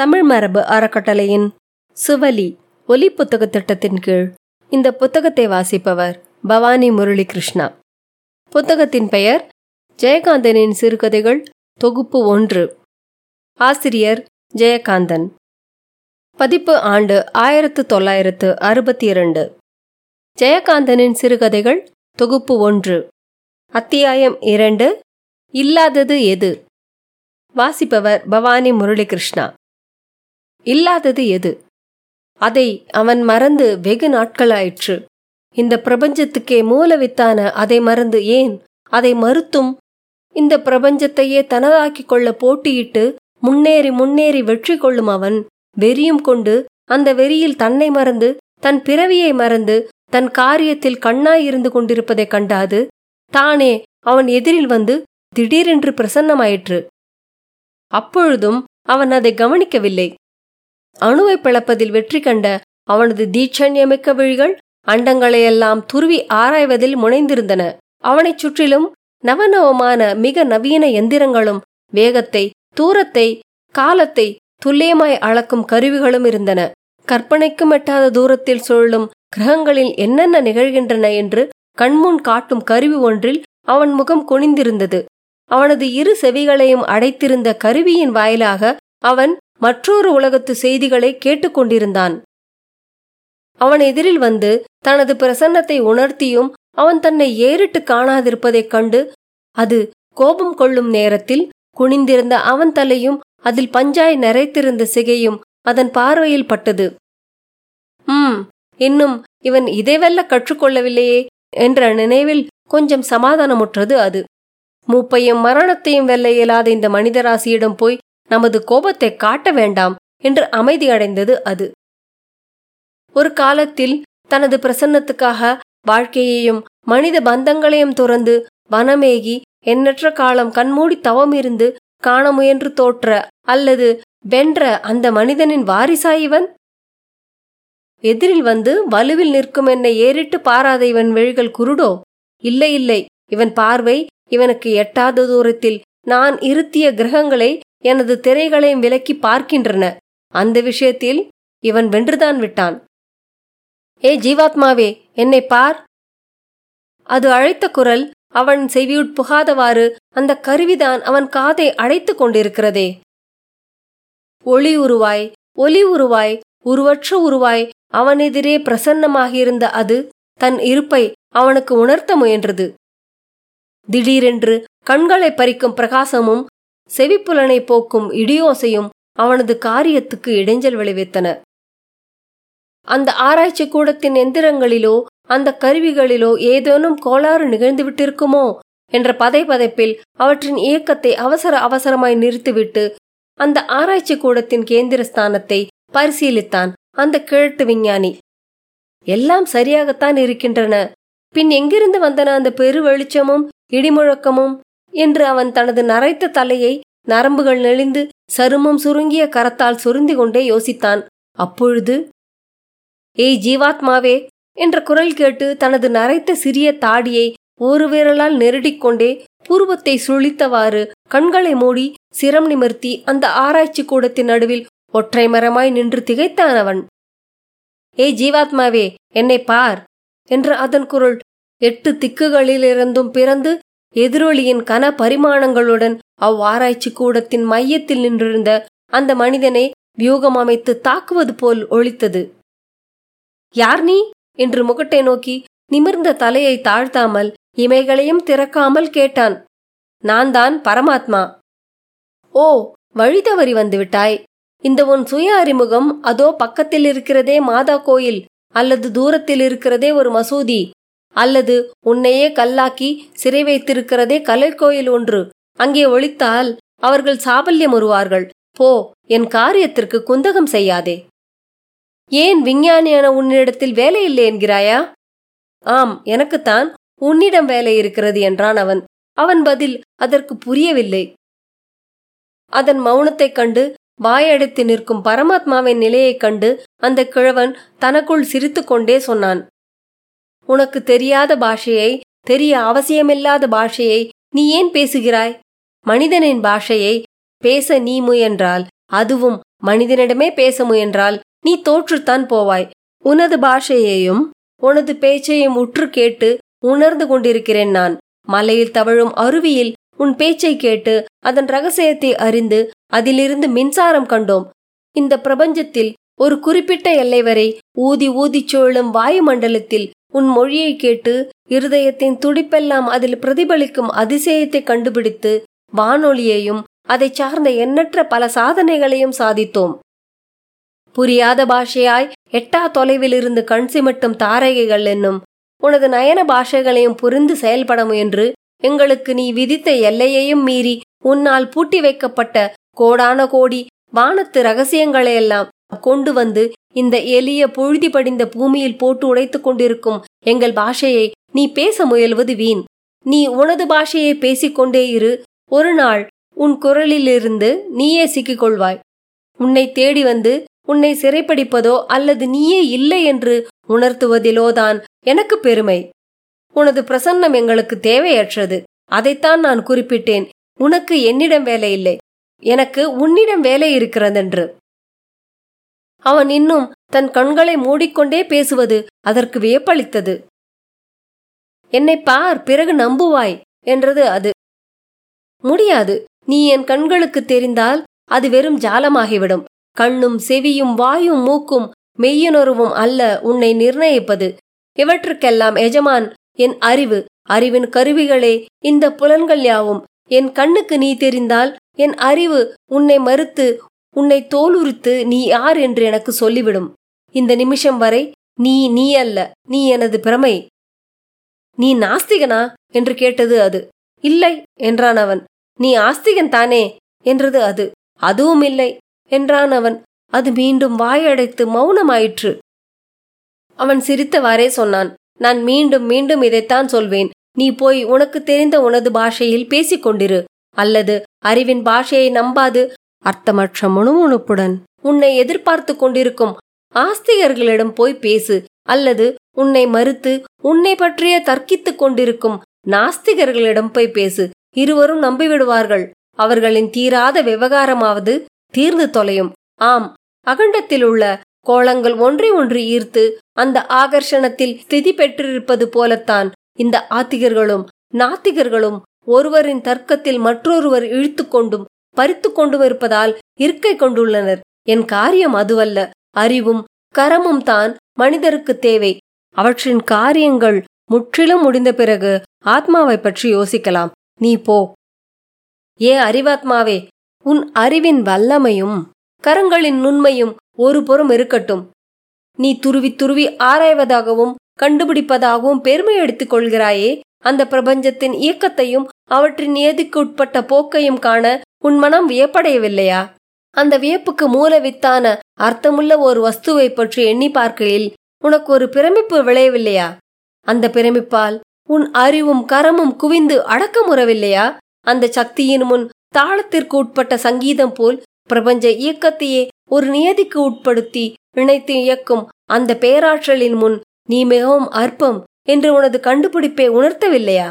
தமிழ் மரபு அறக்கட்டளையின் சுவலி ஒலி புத்தக திட்டத்தின் கீழ் இந்த புத்தகத்தை வாசிப்பவர் பவானி முரளி கிருஷ்ணா புத்தகத்தின் பெயர் ஜெயகாந்தனின் சிறுகதைகள் தொகுப்பு ஒன்று ஆசிரியர் ஜெயகாந்தன் பதிப்பு ஆண்டு ஆயிரத்து தொள்ளாயிரத்து அறுபத்தி இரண்டு ஜெயகாந்தனின் சிறுகதைகள் தொகுப்பு ஒன்று அத்தியாயம் இரண்டு இல்லாதது எது வாசிப்பவர் பவானி முரளிகிருஷ்ணா இல்லாதது எது அதை அவன் மறந்து வெகு நாட்களாயிற்று இந்த பிரபஞ்சத்துக்கே மூலவித்தான அதை மறந்து ஏன் அதை மறுத்தும் இந்த பிரபஞ்சத்தையே தனதாக்கிக் கொள்ள போட்டியிட்டு முன்னேறி முன்னேறி வெற்றி கொள்ளும் அவன் வெறியும் கொண்டு அந்த வெறியில் தன்னை மறந்து தன் பிறவியை மறந்து தன் காரியத்தில் கண்ணாயிருந்து கொண்டிருப்பதைக் கண்டாது தானே அவன் எதிரில் வந்து திடீரென்று பிரசன்னமாயிற்று அப்பொழுதும் அவன் அதை கவனிக்கவில்லை அணுவை பிளப்பதில் வெற்றி கண்ட அவனது தீட்சண்யமிக்க விழிகள் அண்டங்களையெல்லாம் துருவி ஆராய்வதில் முனைந்திருந்தன அவனைச் சுற்றிலும் நவநவமான மிக நவீன எந்திரங்களும் வேகத்தை தூரத்தை காலத்தை துல்லியமாய் அளக்கும் கருவிகளும் இருந்தன கற்பனைக்கும் எட்டாத தூரத்தில் சுழலும் கிரகங்களில் என்னென்ன நிகழ்கின்றன என்று கண்முன் காட்டும் கருவி ஒன்றில் அவன் முகம் குனிந்திருந்தது அவனது இரு செவிகளையும் அடைத்திருந்த கருவியின் வாயிலாக அவன் மற்றொரு உலகத்து செய்திகளை கேட்டுக்கொண்டிருந்தான் அவன் எதிரில் வந்து தனது பிரசன்னத்தை உணர்த்தியும் அவன் தன்னை ஏறிட்டு காணாதிருப்பதைக் கண்டு அது கோபம் கொள்ளும் நேரத்தில் குனிந்திருந்த அவன் தலையும் அதில் பஞ்சாய் நிறைத்திருந்த சிகையும் அதன் பார்வையில் பட்டது ம் இன்னும் இவன் இதை வெல்ல கற்றுக்கொள்ளவில்லையே என்ற நினைவில் கொஞ்சம் சமாதானமுற்றது அது மூப்பையும் மரணத்தையும் வெல்ல இயலாத இந்த மனிதராசியிடம் போய் நமது கோபத்தை காட்ட வேண்டாம் என்று அமைதி அடைந்தது அது ஒரு காலத்தில் தனது பிரசன்னத்துக்காக வாழ்க்கையையும் மனித பந்தங்களையும் துறந்து வனமேகி எண்ணற்ற காலம் கண்மூடி தவம் இருந்து காண முயன்று தோற்ற அல்லது வென்ற அந்த மனிதனின் வாரிசா இவன் எதிரில் வந்து வலுவில் நிற்கும் என்னை ஏறிட்டு பாராத இவன் விழிகள் குருடோ இல்லை இல்லை இவன் பார்வை இவனுக்கு எட்டாத தூரத்தில் நான் இருத்திய கிரகங்களை எனது திரைகளையும் விலக்கி பார்க்கின்றன அந்த விஷயத்தில் இவன் வென்றுதான் விட்டான் ஏ ஜீவாத்மாவே என்னை பார் அது அழைத்த குரல் அவன் செவியுட்புகாதவாறு அந்த கருவிதான் அவன் காதை அடைத்து கொண்டிருக்கிறதே ஒளி உருவாய் ஒலி உருவாய் உருவற்ற உருவாய் அவனெதிரே பிரசன்னமாகியிருந்த அது தன் இருப்பை அவனுக்கு உணர்த்த முயன்றது திடீரென்று கண்களை பறிக்கும் பிரகாசமும் செவிப்புலனை போக்கும் இடியோசையும் அவனது காரியத்துக்கு இடைஞ்சல் விளைவித்தன அந்த ஆராய்ச்சி கூடத்தின் எந்திரங்களிலோ அந்த கருவிகளிலோ ஏதேனும் கோளாறு நிகழ்ந்துவிட்டிருக்குமோ என்ற பதை பதைப்பில் அவற்றின் இயக்கத்தை அவசர அவசரமாய் நிறுத்திவிட்டு அந்த ஆராய்ச்சி கூடத்தின் கேந்திர ஸ்தானத்தை பரிசீலித்தான் அந்த கிழட்டு விஞ்ஞானி எல்லாம் சரியாகத்தான் இருக்கின்றன பின் எங்கிருந்து வந்தன அந்த பெரு வெளிச்சமும் இடிமுழக்கமும் என்று அவன் தனது நரைத்த தலையை நரம்புகள் நெளிந்து சருமம் சுருங்கிய கரத்தால் சுருந்தி கொண்டே யோசித்தான் அப்பொழுது ஏய் ஜீவாத்மாவே என்ற குரல் கேட்டு தனது நரைத்த சிறிய தாடியை ஒரு விரலால் நெருடிக்கொண்டே பூர்வத்தை சுழித்தவாறு கண்களை மூடி சிரம் நிமிர்த்தி அந்த ஆராய்ச்சி கூடத்தின் நடுவில் ஒற்றை மரமாய் நின்று திகைத்தான் அவன் ஏய் ஜீவாத்மாவே என்னை பார் என்ற அதன் குரல் எட்டு திக்குகளிலிருந்தும் பிறந்து எதிரொலியின் கன பரிமாணங்களுடன் அவ்வாராய்ச்சி கூடத்தின் மையத்தில் நின்றிருந்த அந்த மனிதனை வியூகம் அமைத்து தாக்குவது போல் ஒழித்தது யார் நீ என்று முகட்டை நோக்கி நிமிர்ந்த தலையை தாழ்த்தாமல் இமைகளையும் திறக்காமல் கேட்டான் நான் தான் பரமாத்மா ஓ வழி தவறி வந்துவிட்டாய் இந்த உன் சுய அறிமுகம் அதோ பக்கத்தில் இருக்கிறதே மாதா கோயில் அல்லது தூரத்தில் இருக்கிறதே ஒரு மசூதி அல்லது உன்னையே கல்லாக்கி சிறை வைத்திருக்கிறதே கலை கோயில் ஒன்று அங்கே ஒழித்தால் அவர்கள் சாபல்யம் வருவார்கள் போ என் காரியத்திற்கு குந்தகம் செய்யாதே ஏன் விஞ்ஞானியான உன்னிடத்தில் வேலை இல்லை என்கிறாயா ஆம் எனக்குத்தான் உன்னிடம் வேலை இருக்கிறது என்றான் அவன் அவன் பதில் அதற்கு புரியவில்லை அதன் மௌனத்தைக் கண்டு வாயடைத்து நிற்கும் பரமாத்மாவின் நிலையைக் கண்டு அந்த கிழவன் தனக்குள் சிரித்துக்கொண்டே சொன்னான் உனக்கு தெரியாத பாஷையை தெரிய அவசியமில்லாத பாஷையை நீ ஏன் பேசுகிறாய் மனிதனின் பாஷையை பேச நீ முயன்றால் அதுவும் மனிதனிடமே பேச முயன்றால் நீ தோற்றுத்தான் போவாய் உனது பாஷையையும் உனது பேச்சையும் உற்று கேட்டு உணர்ந்து கொண்டிருக்கிறேன் நான் மலையில் தவழும் அருவியில் உன் பேச்சை கேட்டு அதன் ரகசியத்தை அறிந்து அதிலிருந்து மின்சாரம் கண்டோம் இந்த பிரபஞ்சத்தில் ஒரு குறிப்பிட்ட எல்லை வரை ஊதி ஊதிச் சுழலும் வாயுமண்டலத்தில் உன் மொழியை கேட்டு இருதயத்தின் துடிப்பெல்லாம் அதில் பிரதிபலிக்கும் அதிசயத்தை கண்டுபிடித்து வானொலியையும் அதை சார்ந்த எண்ணற்ற பல சாதனைகளையும் சாதித்தோம் புரியாத பாஷையாய் எட்டா தொலைவில் இருந்து கண் சிமட்டும் தாரகைகள் என்னும் உனது நயன பாஷைகளையும் புரிந்து செயல்பட முயன்று எங்களுக்கு நீ விதித்த எல்லையையும் மீறி உன்னால் பூட்டி வைக்கப்பட்ட கோடான கோடி வானத்து ரகசியங்களையெல்லாம் கொண்டு வந்து இந்த எளிய புழுதி படிந்த பூமியில் போட்டு உடைத்துக் கொண்டிருக்கும் எங்கள் பாஷையை நீ பேச முயல்வது வீண் நீ உனது பாஷையை பேசிக்கொண்டே இரு ஒரு நாள் உன் குரலிலிருந்து நீயே சிக்கிக் கொள்வாய் உன்னை தேடி வந்து உன்னை சிறைப்பிடிப்பதோ அல்லது நீயே இல்லை என்று உணர்த்துவதிலோதான் எனக்கு பெருமை உனது பிரசன்னம் எங்களுக்கு தேவையற்றது அதைத்தான் நான் குறிப்பிட்டேன் உனக்கு என்னிடம் வேலை இல்லை எனக்கு உன்னிடம் வேலை இருக்கிறதென்று அவன் இன்னும் தன் கண்களை மூடிக்கொண்டே பேசுவது அதற்கு வியப்பளித்தது என்னை பார் பிறகு நம்புவாய் என்றது அது முடியாது நீ என் கண்களுக்கு தெரிந்தால் அது வெறும் ஜாலமாகிவிடும் கண்ணும் செவியும் வாயும் மூக்கும் மெய்யுணர்வும் அல்ல உன்னை நிர்ணயிப்பது இவற்றுக்கெல்லாம் எஜமான் என் அறிவு அறிவின் கருவிகளே இந்த புலன்கள் யாவும் என் கண்ணுக்கு நீ தெரிந்தால் என் அறிவு உன்னை மறுத்து உன்னை தோலுரித்து நீ யார் என்று எனக்கு சொல்லிவிடும் இந்த நிமிஷம் வரை நீ நீ அல்ல நீ எனது பிரமை நீ நாஸ்திகனா என்று கேட்டது அது இல்லை என்றான் அவன் நீ ஆஸ்திகன் தானே என்றது அது அதுவும் இல்லை என்றான் அவன் அது மீண்டும் வாயடைத்து மௌனமாயிற்று அவன் சிரித்தவாறே சொன்னான் நான் மீண்டும் மீண்டும் இதைத்தான் சொல்வேன் நீ போய் உனக்கு தெரிந்த உனது பாஷையில் பேசிக் கொண்டிரு அல்லது அறிவின் பாஷையை நம்பாது அர்த்தமற்ற முணுமுணுப்புடன் உன்னை எதிர்பார்த்து கொண்டிருக்கும் ஆஸ்திகர்களிடம் போய் பேசு அல்லது உன்னை மறுத்து உன்னை பற்றிய தர்க்கித்துக் கொண்டிருக்கும் நாஸ்திகர்களிடம் போய் பேசு இருவரும் நம்பிவிடுவார்கள் அவர்களின் தீராத விவகாரமாவது தீர்ந்து தொலையும் ஆம் அகண்டத்தில் உள்ள கோலங்கள் ஒன்றை ஒன்று ஈர்த்து அந்த ஆகர்ஷணத்தில் ஸ்திதி பெற்றிருப்பது போலத்தான் இந்த ஆத்திகர்களும் நாத்திகர்களும் ஒருவரின் தர்க்கத்தில் மற்றொருவர் இழுத்து கொண்டும் பறித்து கொண்டும் இருப்பதால் இருக்கை கொண்டுள்ளனர் என் காரியம் அதுவல்ல அறிவும் கரமும் தான் மனிதருக்கு தேவை அவற்றின் காரியங்கள் முற்றிலும் முடிந்த பிறகு ஆத்மாவை பற்றி யோசிக்கலாம் நீ போ ஏ அறிவாத்மாவே உன் அறிவின் வல்லமையும் கரங்களின் நுண்மையும் ஒரு புறம் இருக்கட்டும் நீ துருவி துருவி ஆராய்வதாகவும் கண்டுபிடிப்பதாகவும் பெருமை எடுத்துக் கொள்கிறாயே அந்த பிரபஞ்சத்தின் இயக்கத்தையும் அவற்றின் நியதிக்கு உட்பட்ட போக்கையும் காண உன் மனம் வியப்படையவில்லையா அந்த வியப்புக்கு மூல வித்தான அர்த்தமுள்ள ஒரு வஸ்துவை பற்றி எண்ணி பார்க்கையில் உனக்கு ஒரு பிரமிப்பு விளையவில்லையா அந்த பிரமிப்பால் உன் அறிவும் கரமும் குவிந்து அடக்கமுறவில்லையா அந்த சக்தியின் முன் தாளத்திற்கு உட்பட்ட சங்கீதம் போல் பிரபஞ்ச இயக்கத்தையே ஒரு நியதிக்கு உட்படுத்தி இணைத்து இயக்கும் அந்த பேராற்றலின் முன் நீ மிகவும் அற்பம் என்று உனது கண்டுபிடிப்பை உணர்த்தவில்லையா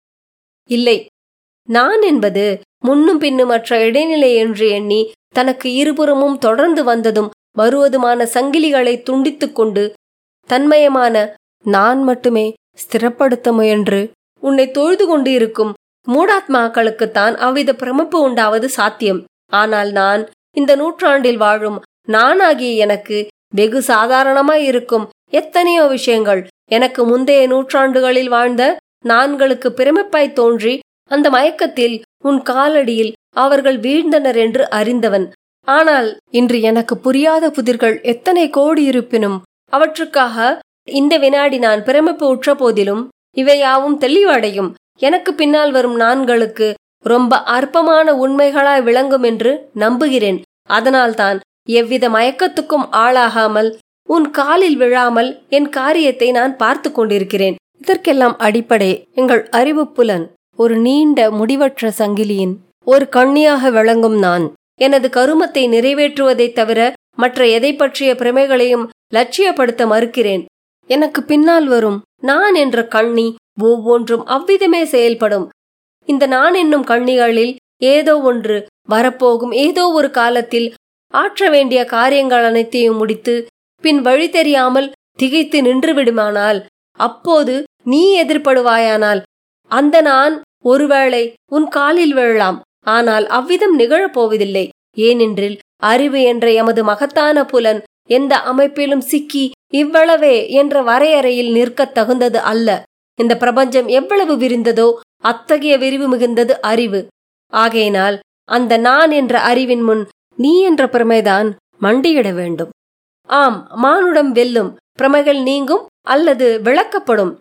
இல்லை நான் என்பது முன்னும் பின்னுமற்ற இடைநிலை என்று எண்ணி தனக்கு இருபுறமும் தொடர்ந்து வந்ததும் வருவதுமான சங்கிலிகளை துண்டித்துக் கொண்டு தன்மயமான நான் மட்டுமே ஸ்திரப்படுத்த முயன்று உன்னை தொழுது கொண்டு இருக்கும் மூடாத்மாக்களுக்குத்தான் அவ்வித பிரமிப்பு உண்டாவது சாத்தியம் ஆனால் நான் இந்த நூற்றாண்டில் வாழும் நானாகிய எனக்கு வெகு சாதாரணமாய் இருக்கும் எத்தனையோ விஷயங்கள் எனக்கு முந்தைய நூற்றாண்டுகளில் வாழ்ந்த நான்களுக்கு பிரமிப்பாய் தோன்றி அந்த மயக்கத்தில் உன் காலடியில் அவர்கள் வீழ்ந்தனர் என்று அறிந்தவன் ஆனால் இன்று எனக்கு புரியாத புதிர்கள் எத்தனை கோடி இருப்பினும் அவற்றுக்காக இந்த வினாடி நான் பிரமிப்பு உற்ற போதிலும் இவையாவும் தெளிவடையும் எனக்கு பின்னால் வரும் நான்களுக்கு ரொம்ப அற்பமான உண்மைகளாய் விளங்கும் என்று நம்புகிறேன் அதனால்தான் எவ்வித மயக்கத்துக்கும் ஆளாகாமல் உன் காலில் விழாமல் என் காரியத்தை நான் பார்த்து கொண்டிருக்கிறேன் இதற்கெல்லாம் அடிப்படை எங்கள் அறிவு புலன் ஒரு நீண்ட முடிவற்ற சங்கிலியின் ஒரு கண்ணியாக விளங்கும் நான் எனது கருமத்தை நிறைவேற்றுவதைத் தவிர மற்ற எதை பற்றிய பிரமைகளையும் லட்சியப்படுத்த மறுக்கிறேன் எனக்கு பின்னால் வரும் நான் என்ற கண்ணி ஒவ்வொன்றும் அவ்விதமே செயல்படும் இந்த நான் என்னும் கண்ணிகளில் ஏதோ ஒன்று வரப்போகும் ஏதோ ஒரு காலத்தில் ஆற்ற வேண்டிய காரியங்கள் அனைத்தையும் முடித்து பின் வழி தெரியாமல் திகைத்து நின்று விடுமானால் அப்போது நீ எதிர்ப்படுவாயானால் அந்த நான் ஒருவேளை உன் காலில் விழலாம் ஆனால் அவ்விதம் நிகழப் போவதில்லை ஏனென்றில் அறிவு என்ற எமது மகத்தான புலன் எந்த அமைப்பிலும் சிக்கி இவ்வளவே என்ற வரையறையில் நிற்கத் தகுந்தது அல்ல இந்த பிரபஞ்சம் எவ்வளவு விரிந்ததோ அத்தகைய விரிவு மிகுந்தது அறிவு ஆகையினால் அந்த நான் என்ற அறிவின் முன் நீ என்ற பிரமைதான் மண்டியிட வேண்டும் ஆம் மானுடம் வெல்லும் பிரமைகள் நீங்கும் அல்லது விளக்கப்படும்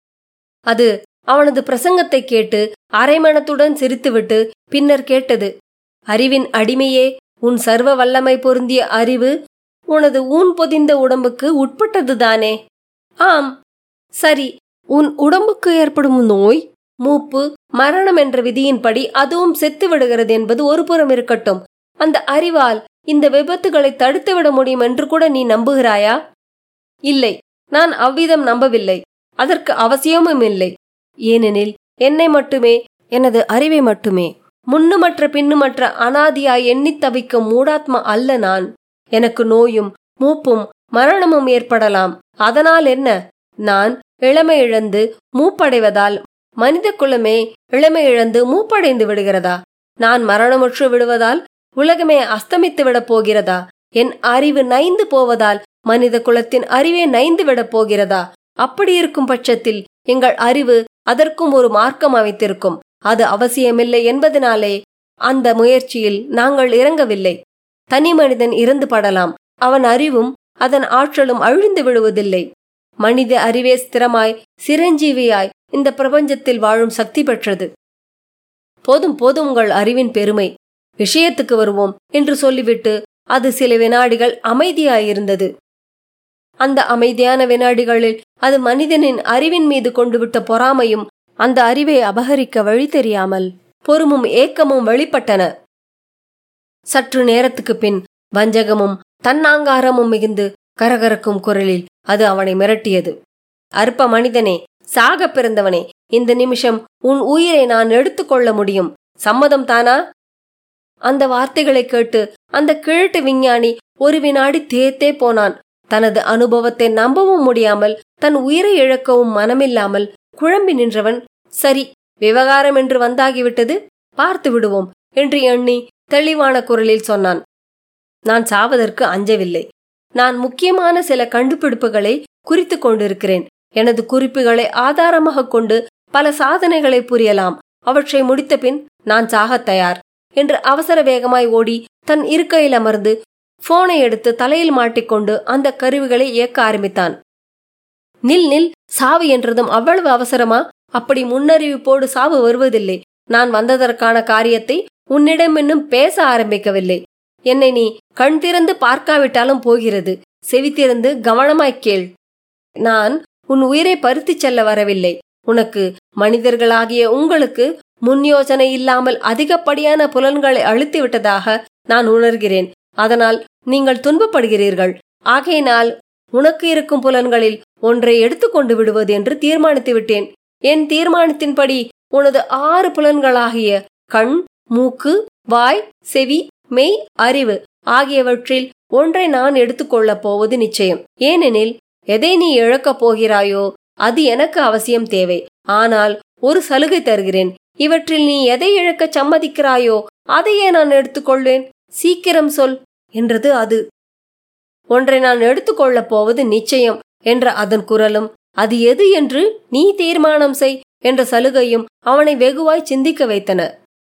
அது அவனது பிரசங்கத்தை கேட்டு அரைமணத்துடன் சிரித்துவிட்டு பின்னர் கேட்டது அறிவின் அடிமையே உன் சர்வ வல்லமை பொருந்திய அறிவு உனது ஊன் பொதிந்த உடம்புக்கு உட்பட்டதுதானே ஆம் சரி உன் உடம்புக்கு ஏற்படும் நோய் மூப்பு மரணம் என்ற விதியின்படி அதுவும் செத்து விடுகிறது என்பது ஒரு புறம் இருக்கட்டும் அந்த அறிவால் இந்த விபத்துகளை தடுத்துவிட முடியும் என்று கூட நீ நம்புகிறாயா இல்லை நான் அவ்விதம் நம்பவில்லை அதற்கு அவசியமும் இல்லை ஏனெனில் என்னை மட்டுமே எனது அறிவை மட்டுமே முன்னுமற்ற பின்னுமற்ற அனாதியாய் எண்ணித் தவிக்கும் மூடாத்மா அல்ல நான் எனக்கு நோயும் மூப்பும் மரணமும் ஏற்படலாம் அதனால் என்ன நான் இளமை இழந்து மூப்படைவதால் மனித குலமே இளமை இழந்து மூப்படைந்து விடுகிறதா நான் மரணமுற்று விடுவதால் உலகமே அஸ்தமித்து விடப் போகிறதா என் அறிவு நைந்து போவதால் மனித குலத்தின் அறிவே நைந்து விடப் போகிறதா அப்படி இருக்கும் பட்சத்தில் எங்கள் அறிவு அதற்கும் ஒரு மார்க்கம் அமைத்திருக்கும் அது அவசியமில்லை என்பதனாலே அந்த முயற்சியில் நாங்கள் இறங்கவில்லை தனி மனிதன் இறந்து படலாம் அவன் அறிவும் அதன் ஆற்றலும் அழிந்து விடுவதில்லை மனித அறிவே ஸ்திரமாய் சிரஞ்சீவியாய் இந்த பிரபஞ்சத்தில் வாழும் சக்தி பெற்றது போதும் போதும் உங்கள் அறிவின் பெருமை விஷயத்துக்கு வருவோம் என்று சொல்லிவிட்டு அது சில வினாடிகள் அமைதியாயிருந்தது அந்த அமைதியான வினாடிகளில் அது மனிதனின் அறிவின் மீது கொண்டு விட்ட பொறாமையும் அந்த அறிவை அபகரிக்க வழி தெரியாமல் பொறுமும் ஏக்கமும் வெளிப்பட்டன சற்று நேரத்துக்கு பின் வஞ்சகமும் தன்னாங்காரமும் மிகுந்து கரகரக்கும் குரலில் அது அவனை மிரட்டியது அற்ப மனிதனே சாக பிறந்தவனே இந்த நிமிஷம் உன் உயிரை நான் எடுத்துக்கொள்ள முடியும் சம்மதம் தானா அந்த வார்த்தைகளை கேட்டு அந்த கிழட்டு விஞ்ஞானி ஒரு வினாடி தேத்தே போனான் தனது அனுபவத்தை நம்பவும் முடியாமல் தன் உயிரை இழக்கவும் மனமில்லாமல் குழம்பி நின்றவன் சரி விவகாரம் என்று வந்தாகிவிட்டது பார்த்து விடுவோம் என்று எண்ணி தெளிவான குரலில் சொன்னான் நான் சாவதற்கு அஞ்சவில்லை நான் முக்கியமான சில கண்டுபிடிப்புகளை குறித்து கொண்டிருக்கிறேன் எனது குறிப்புகளை ஆதாரமாக கொண்டு பல சாதனைகளை புரியலாம் அவற்றை முடித்த பின் நான் சாகத் தயார் என்று அவசர வேகமாய் ஓடி தன் இருக்கையில் அமர்ந்து போனை எடுத்து தலையில் மாட்டிக்கொண்டு அந்த கருவிகளை இயக்க ஆரம்பித்தான் நில் நில் சாவு என்றதும் அவ்வளவு அவசரமா அப்படி முன்னறிவிப்போடு சாவு வருவதில்லை நான் வந்ததற்கான காரியத்தை உன்னிடம் இன்னும் பேச ஆரம்பிக்கவில்லை என்னை நீ கண் திறந்து பார்க்காவிட்டாலும் போகிறது செவி திறந்து கவனமாய்க் கேள் நான் உன் உயிரை பருத்திச் செல்ல வரவில்லை உனக்கு மனிதர்களாகிய உங்களுக்கு முன் யோசனை இல்லாமல் அதிகப்படியான புலன்களை அழுத்தி விட்டதாக நான் உணர்கிறேன் அதனால் நீங்கள் துன்பப்படுகிறீர்கள் ஆகையினால் உனக்கு இருக்கும் புலன்களில் ஒன்றை எடுத்துக்கொண்டு விடுவது என்று தீர்மானித்து விட்டேன் என் தீர்மானத்தின்படி உனது ஆறு புலன்களாகிய கண் மூக்கு வாய் செவி மெய் அறிவு ஆகியவற்றில் ஒன்றை நான் எடுத்துக்கொள்ளப் போவது நிச்சயம் ஏனெனில் எதை நீ இழக்கப் போகிறாயோ அது எனக்கு அவசியம் தேவை ஆனால் ஒரு சலுகை தருகிறேன் இவற்றில் நீ எதை இழக்கச் சம்மதிக்கிறாயோ அதையே நான் எடுத்துக்கொள்வேன் சீக்கிரம் சொல் என்றது அது ஒன்றை நான் எடுத்துக்கொள்ளப் போவது நிச்சயம் என்ற அதன் குரலும் அது எது என்று நீ தீர்மானம் செய் என்ற சலுகையும் அவனை வெகுவாய் சிந்திக்க வைத்தன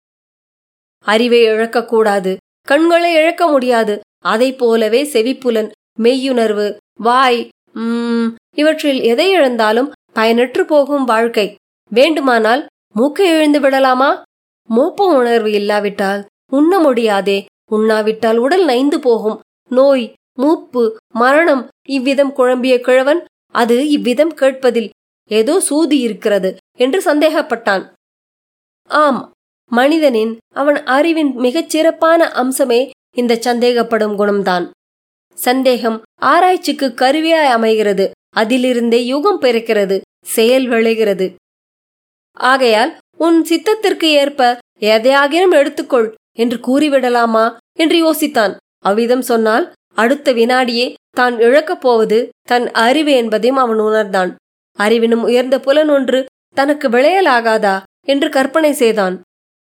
அறிவை இழக்கக்கூடாது கண்களை இழக்க முடியாது அதை போலவே செவிப்புலன் மெய்யுணர்வு வாய் உம் இவற்றில் எதை இழந்தாலும் பயனற்று போகும் வாழ்க்கை வேண்டுமானால் மூக்கை இழந்து விடலாமா மூப்ப உணர்வு இல்லாவிட்டால் உண்ண முடியாதே உண்ணாவிட்டால் உடல் நைந்து போகும் நோய் மூப்பு மரணம் இவ்விதம் குழம்பிய கிழவன் அது இவ்விதம் கேட்பதில் ஏதோ சூதி இருக்கிறது என்று சந்தேகப்பட்டான் ஆம் மனிதனின் அவன் அறிவின் மிகச் சிறப்பான அம்சமே இந்த சந்தேகப்படும் குணம்தான் சந்தேகம் ஆராய்ச்சிக்கு கருவியாய் அமைகிறது அதிலிருந்தே யுகம் பிறக்கிறது செயல் விளைகிறது ஆகையால் உன் சித்தத்திற்கு ஏற்ப எதையாகினும் எடுத்துக்கொள் என்று கூறிவிடலாமா என்று யோசித்தான் அவ்விதம் சொன்னால் அடுத்த வினாடியே தான் இழக்கப் போவது தன் அறிவு என்பதையும் அவன் உணர்ந்தான் அறிவினும் உயர்ந்த புலன் ஒன்று தனக்கு விளையலாகாதா என்று கற்பனை செய்தான்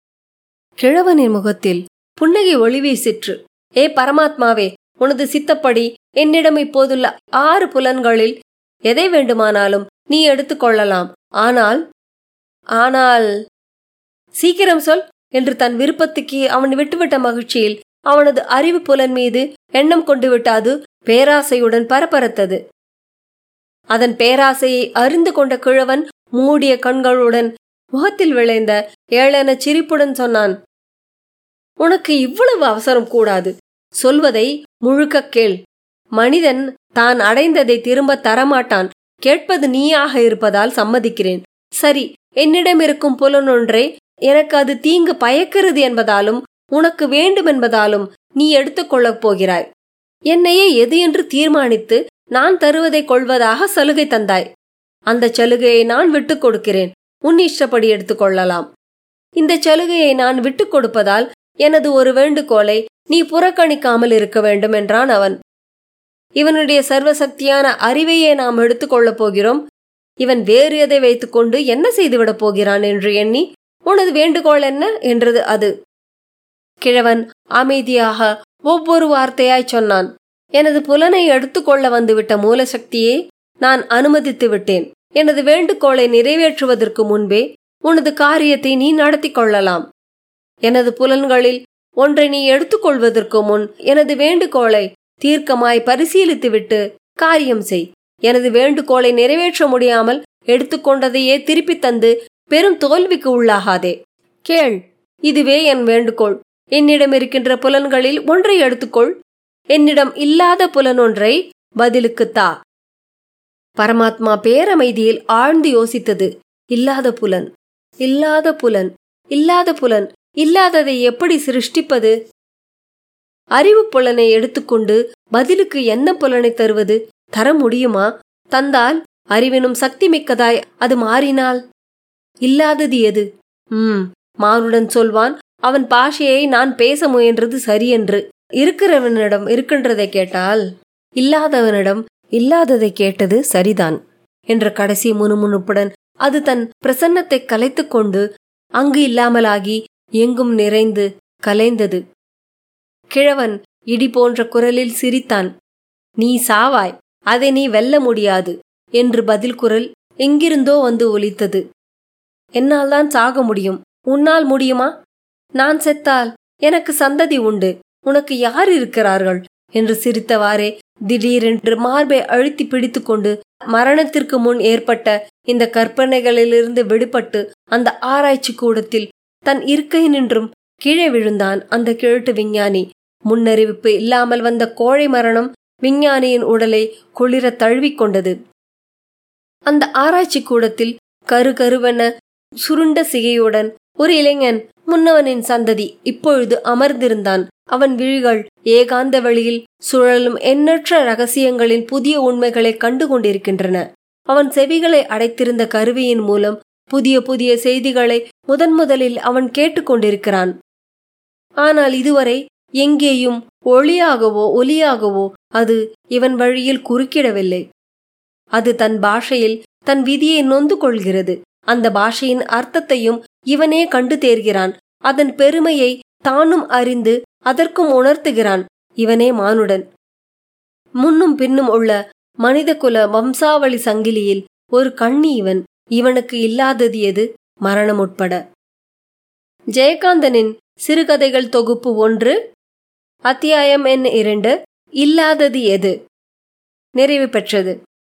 கிழவனின் முகத்தில் புன்னகை ஒளி வீசிற்று ஏ பரமாத்மாவே உனது சித்தப்படி என்னிடம் இப்போதுள்ள ஆறு புலன்களில் எதை வேண்டுமானாலும் நீ எடுத்துக்கொள்ளலாம் ஆனால் ஆனால் சீக்கிரம் சொல் என்று தன் விருப்பத்துக்கு அவன் விட்டுவிட்ட மகிழ்ச்சியில் அவனது அறிவு புலன் மீது எண்ணம் கொண்டு விட்ட அது பேராசையுடன் பரபரத்தது அதன் பேராசையை அறிந்து கொண்ட கிழவன் மூடிய கண்களுடன் முகத்தில் விளைந்த ஏளன சிரிப்புடன் சொன்னான் உனக்கு இவ்வளவு அவசரம் கூடாது சொல்வதை முழுக்க கேள் மனிதன் தான் அடைந்ததை திரும்ப தரமாட்டான் கேட்பது நீயாக இருப்பதால் சம்மதிக்கிறேன் சரி என்னிடம் இருக்கும் புலனொன்றே எனக்கு அது தீங்கு பயக்கிறது என்பதாலும் உனக்கு வேண்டும் என்பதாலும் நீ எடுத்துக்கொள்ளப் போகிறாய் என்னையே எது என்று தீர்மானித்து நான் தருவதை கொள்வதாக சலுகை தந்தாய் அந்த சலுகையை நான் விட்டுக் கொடுக்கிறேன் உன் இஷ்டப்படி எடுத்துக்கொள்ளலாம் இந்த சலுகையை நான் விட்டுக் கொடுப்பதால் எனது ஒரு வேண்டுகோளை நீ புறக்கணிக்காமல் இருக்க வேண்டும் என்றான் அவன் இவனுடைய சர்வசக்தியான அறிவையே நாம் எடுத்துக்கொள்ளப் போகிறோம் இவன் வேறு எதை வைத்துக்கொண்டு என்ன செய்துவிடப் போகிறான் என்று எண்ணி உனது வேண்டுகோள் என்ன என்றது அது கிழவன் அமைதியாக ஒவ்வொரு வார்த்தையாய் சொன்னான் எனது புலனை எடுத்துக்கொள்ள வந்துவிட்ட மூலசக்தியே நான் அனுமதித்து விட்டேன் எனது வேண்டுகோளை நிறைவேற்றுவதற்கு முன்பே உனது காரியத்தை நீ நடத்தி கொள்ளலாம் எனது புலன்களில் ஒன்றை நீ எடுத்துக்கொள்வதற்கு முன் எனது வேண்டுகோளை தீர்க்கமாய் பரிசீலித்துவிட்டு காரியம் செய் எனது வேண்டுகோளை நிறைவேற்ற முடியாமல் எடுத்துக்கொண்டதையே திருப்பித் தந்து பெரும் தோல்விக்கு உள்ளாகாதே கேள் இதுவே என் வேண்டுகோள் என்னிடம் இருக்கின்ற புலன்களில் ஒன்றை எடுத்துக்கொள் என்னிடம் இல்லாத புலனொன்றை பதிலுக்கு தா பரமாத்மா பேரமைதியில் ஆழ்ந்து யோசித்தது இல்லாத புலன் இல்லாத புலன் இல்லாத புலன் இல்லாததை எப்படி சிருஷ்டிப்பது அறிவு புலனை எடுத்துக்கொண்டு பதிலுக்கு என்ன புலனை தருவது தர முடியுமா தந்தால் அறிவினும் சக்தி மிக்கதாய் அது மாறினால் இல்லாதது எது ம் மானுடன் சொல்வான் அவன் பாஷையை நான் பேச முயன்றது சரியென்று இருக்கிறவனிடம் இருக்கின்றதை கேட்டால் இல்லாதவனிடம் இல்லாததை கேட்டது சரிதான் என்ற கடைசி முணுமுணுப்புடன் அது தன் பிரசன்னத்தை கலைத்துக் கொண்டு அங்கு இல்லாமலாகி எங்கும் நிறைந்து கலைந்தது கிழவன் இடி போன்ற குரலில் சிரித்தான் நீ சாவாய் அதை நீ வெல்ல முடியாது என்று பதில் குரல் எங்கிருந்தோ வந்து ஒலித்தது என்னால் தான் சாக முடியும் உன்னால் முடியுமா நான் செத்தால் எனக்கு சந்ததி உண்டு உனக்கு யார் இருக்கிறார்கள் என்று சிரித்தவாறே திடீரென்று மார்பை அழுத்தி பிடித்துக்கொண்டு மரணத்திற்கு முன் ஏற்பட்ட இந்த கற்பனைகளிலிருந்து விடுபட்டு அந்த ஆராய்ச்சி கூடத்தில் தன் இருக்கை நின்றும் கீழே விழுந்தான் அந்த கிழட்டு விஞ்ஞானி முன்னறிவிப்பு இல்லாமல் வந்த கோழை மரணம் விஞ்ஞானியின் உடலை குளிர தழுவிக்கொண்டது அந்த ஆராய்ச்சி கூடத்தில் கரு கருவென சுருண்ட சிகையுடன் ஒரு இளைஞன் முன்னவனின் சந்ததி இப்பொழுது அமர்ந்திருந்தான் அவன் விழிகள் ஏகாந்த வழியில் சுழலும் எண்ணற்ற ரகசியங்களின் புதிய உண்மைகளை கண்டு கொண்டிருக்கின்றன அவன் செவிகளை அடைத்திருந்த கருவியின் மூலம் புதிய புதிய செய்திகளை முதன் முதலில் அவன் கேட்டுக்கொண்டிருக்கிறான் ஆனால் இதுவரை எங்கேயும் ஒளியாகவோ ஒலியாகவோ அது இவன் வழியில் குறுக்கிடவில்லை அது தன் பாஷையில் தன் விதியை நொந்து கொள்கிறது அந்த பாஷையின் அர்த்தத்தையும் இவனே கண்டு தேர்கிறான் அதன் பெருமையை தானும் அறிந்து அதற்கும் உணர்த்துகிறான் இவனே மானுடன் முன்னும் பின்னும் உள்ள மனிதகுல வம்சாவளி சங்கிலியில் ஒரு கண்ணி இவன் இவனுக்கு இல்லாதது எது மரணம் உட்பட ஜெயகாந்தனின் சிறுகதைகள் தொகுப்பு ஒன்று அத்தியாயம் எண் இரண்டு இல்லாதது எது நிறைவு பெற்றது